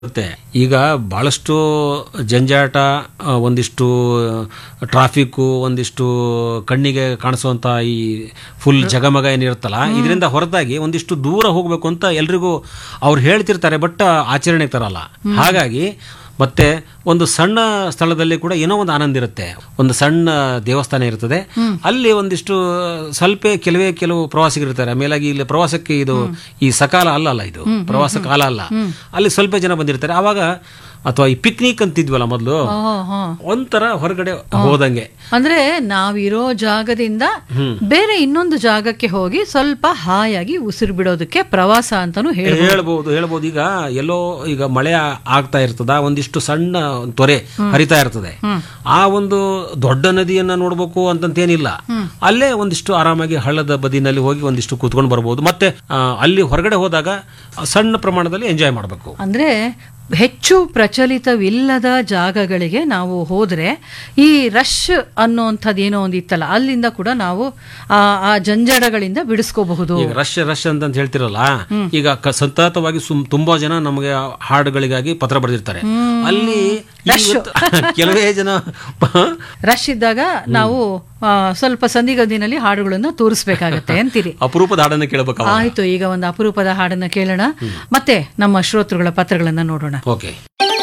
ಇರುತ್ತೆ ಈಗ ಬಹಳಷ್ಟು ಜಂಜಾಟ ಆ, ಒಂದಿಷ್ಟು ಟ್ರಾಫಿಕ್ಕು ಒಂದಿಷ್ಟು ಕಣ್ಣಿಗೆ ಕಾಣಿಸುವಂತ ಈ ಫುಲ್ ಜಗಮಗ ಏನಿರುತ್ತಲ್ಲ ಇದರಿಂದ ಹೊರತಾಗಿ ಒಂದಿಷ್ಟು ದೂರ ಹೋಗ್ಬೇಕು ಅಂತ ಎಲ್ರಿಗೂ ಅವ್ರು ಹೇಳ್ತಿರ್ತಾರೆ ಬಟ್ ಆಚರಣೆಗೆ ತರಲ್ಲ ಹಾಗಾಗಿ ಮತ್ತೆ ಒಂದು ಸಣ್ಣ ಸ್ಥಳದಲ್ಲಿ ಕೂಡ ಏನೋ ಒಂದು ಆನಂದ ಇರುತ್ತೆ ಒಂದು ಸಣ್ಣ ದೇವಸ್ಥಾನ ಇರ್ತದೆ ಅಲ್ಲಿ ಒಂದಿಷ್ಟು ಸ್ವಲ್ಪ ಕೆಲವೇ ಕೆಲವು ಪ್ರವಾಸಿಗರು ಇರ್ತಾರೆ ಮೇಲಾಗಿ ಇಲ್ಲಿ ಪ್ರವಾಸಕ್ಕೆ ಇದು ಈ ಸಕಾಲ ಅಲ್ಲ ಅಲ್ಲ ಇದು ಪ್ರವಾಸ ಕಾಲ ಅಲ್ಲ ಅಲ್ಲಿ ಸ್ವಲ್ಪ ಜನ ಬಂದಿರ್ತಾರೆ ಆವಾಗ ಅಥವಾ ಈ ಪಿಕ್ನಿಕ್ ಅಂತಿದ್ವಲ್ಲ ಮೊದಲು ಓಹೋ, ಹೋ. ಒಂಥರ ಹೊರಗಡೆ ಹೋದಂಗೆ ಅಂದ್ರೆ ನಾವಿರೋ ಜಾಗದಿಂದ ಬೇರೆ ಇನ್ನೊಂದು ಜಾಗಕ್ಕೆ ಹೋಗಿ ಸ್ವಲ್ಪ ಹಾಯಾಗಿ ಉಸಿರು ಬಿಡೋದಕ್ಕೆ ಪ್ರವಾಸ ಅಂತಾನು ಹೇಳಿ ಹೇಳ್ಬೋದು ಹೇಳ್ಬೋದು ಈಗ ಎಲ್ಲೋ ಈಗ ಮಳೆ ಆ- ಆಗ್ತಾ ಇರ್ತದ ಒಂದಿಷ್ಟು ಸಣ್ಣ ತೊರೆ ಹರಿತಾ ಇರ್ತದೆ ಆ ಒಂದು ದೊಡ್ಡ ನದಿಯನ್ನ ನೋಡ್ಬೇಕು ಅಂತಂತೇನಿಲ್ಲ ಅಲ್ಲೇ ಒಂದಿಷ್ಟು ಆರಾಮಾಗಿ ಹಳ್ಳದ ಬದಿನಲ್ಲಿ ಹೋಗಿ ಒಂದಿಷ್ಟು ಕೂತ್ಕೊಂಡು ಬರ್ಬೋದು ಮತ್ತೆ ಆ, ಅಲ್ಲಿ ಹೊರಗಡೆ ಹೋದಾಗ ಸಣ್ಣ ಪ್ರಮಾಣದಲ್ಲಿ ಎಂಜಾಯ್ ಮಾಡಬೇಕು ಅಂದ್ರೆ ಹೆಚ್ಚು ಪ್ರಚಲಿತವಿಲ್ಲದ ಜಾಗಗಳಿಗೆ ನಾವು ಹೋದ್ರೆ ಈ ರಶ್ ಅನ್ನೋಂಥದ್ದು ಏನೋ ಒಂದು ಇತ್ತಲ್ಲ ಅಲ್ಲಿಂದ ಕೂಡ ನಾವು ಆ ಆ ಜಂಜಡಗಳಿಂದ ಬಿಡಿಸ್ಕೋಬಹುದು ಈಗ ರಶ್ ರಶ್ ಅಂತ ಹೇಳ್ತಿರಲ್ಲ ಈಗ ಕ- ಸತತವಾಗಿ ಸುಮ್ ತುಂಬಾ ಜನ ನಮಗೆ ಹಾಡುಗಳಿಗಾಗಿ ಪತ್ರ ಬರೆದಿರ್ತಾರೆ ಅಲ್ಲಿ ಇವತ್ತು ಕೆಲವೇ ಜನ ರಶ್ ಇದ್ದಾಗ ನಾವು ಆ, ಸ್ವಲ್ಪ ಸಂದಿಗದಿನಲ್ಲಿ ಹಾಡುಗಳನ್ನು ತೋರಿಸ್ಬೇಕಾಗತ್ತೆ ಅಂತೀರಿ ಅಪರೂಪದ ಹಾಡನ್ನು ಕೇಳಬೇಕು ಆಯ್ತು ಈಗ ಒಂದು ಅಪರೂಪದ ಹಾಡನ್ನ ಕೇಳೋಣ ಮತ್ತೆ ನಮ್ಮ ಶ್ರೋತೃಗಳ ಪತ್ರಗಳನ್ನ ನೋಡೋಣ ಓಕೆ